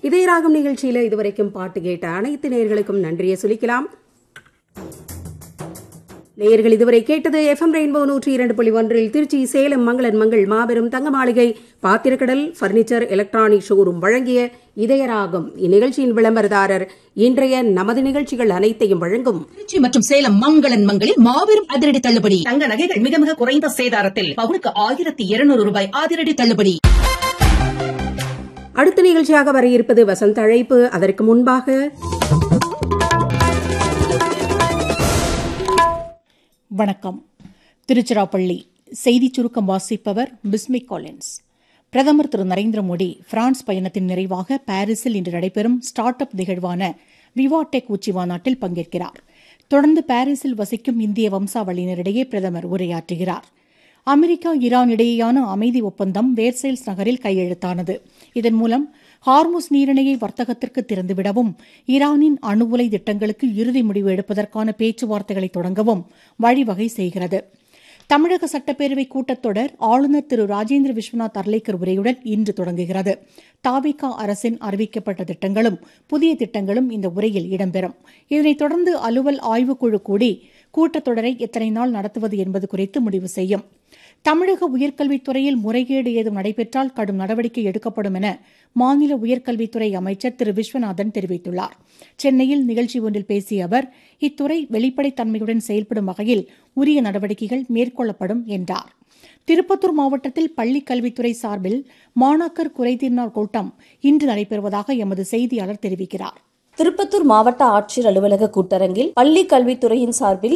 இதய ராகம் நிகழ்ச்சியில இதுவரைக்கும் பாட்டு கேட்ட அனைத்து நேயர்களுக்கும் நன்றியை சொல்லிக்கலாம் நேயர்கள் இதுவரை கேட்டது எஃப்எம் ரெயின்போ நூற்றி இரண்டு புள்ளி ஒன்றில் திருச்சி சேலம் மங்களன் மங்கள் மாபெரும் தங்க மாளிகை பாத்திரக்கடல் பர்னிச்சர் எலக்ட்ரானிக் ஷோரூம் வழங்கிய இதயராகம் இந்நிகழ்ச்சியின் விளம்பரதாரர் இன்றைய நமது நிகழ்ச்சிகள் அனைத்தையும் வழங்கும் திருச்சி மற்றும் சேலம் மங்களன் மங்களில் மாபெரும் அதிரடி தள்ளுபடி தங்க நகைகள் மிக மிக குறைந்த சேதாரத்தில் பவுனுக்கு ஆயிரத்தி இருநூறு ரூபாய் அதிரடி தள்ளுபடி அடுத்த நிகழ்ச்சியாக வர இருப்பது வசந்த அழைப்பு அதற்கு முன்பாக வணக்கம் திருச்சிராப்பள்ளி செய்திச் சுருக்கம் வாசிப்பவர் பிஸ்மி காலின்ஸ் பிரதமர் திரு நரேந்திர மோடி பிரான்ஸ் பயணத்தின் நிறைவாக பாரிஸில் இன்று நடைபெறும் ஸ்டார்ட் அப் நிகழ்வான விவாடெக் உச்சி மாநாட்டில் பங்கேற்கிறார் தொடர்ந்து பாரிஸில் வசிக்கும் இந்திய வம்சாவளியினரிடையே பிரதமர் உரையாற்றுகிறார் அமெரிக்கா ஈரான் இடையேயான அமைதி ஒப்பந்தம் வேர்சைல்ஸ் நகரில் கையெழுத்தானது இதன் மூலம் ஹார்முஸ் நீரிணையை வர்த்தகத்திற்கு திறந்துவிடவும் ஈரானின் அணு உலை திட்டங்களுக்கு இறுதி முடிவு எடுப்பதற்கான பேச்சுவார்த்தைகளை தொடங்கவும் வழிவகை செய்கிறது தமிழக சட்டப்பேரவை கூட்டத்தொடர் ஆளுநர் திரு ராஜேந்திர விஸ்வநாத் அர்லேக்கர் உரையுடன் இன்று தொடங்குகிறது தாவிகா அரசின் அறிவிக்கப்பட்ட திட்டங்களும் புதிய திட்டங்களும் இந்த உரையில் இடம்பெறும் இதனைத் தொடர்ந்து அலுவல் ஆய்வுக்குழு கூடி கூட்டத்தொடரை எத்தனை நாள் நடத்துவது என்பது குறித்து முடிவு செய்யும் தமிழக உயர்கல்வித்துறையில் முறைகேடு ஏதும் நடைபெற்றால் கடும் நடவடிக்கை எடுக்கப்படும் என மாநில உயர்கல்வித்துறை அமைச்சர் திரு விஸ்வநாதன் தெரிவித்துள்ளார் சென்னையில் நிகழ்ச்சி ஒன்றில் பேசிய அவர் இத்துறை வெளிப்படைத்தன்மையுடன் செயல்படும் வகையில் உரிய நடவடிக்கைகள் மேற்கொள்ளப்படும் என்றார் திருப்பத்தூர் மாவட்டத்தில் பள்ளிக் கல்வித்துறை சார்பில் மாணாக்கர் குறைதீர்னார் கூட்டம் இன்று நடைபெறுவதாக எமது செய்தியாளர் தெரிவிக்கிறார் திருப்பத்தூர் மாவட்ட ஆட்சியர் அலுவலக கூட்டரங்கில் பள்ளி கல்வித்துறையின் சார்பில்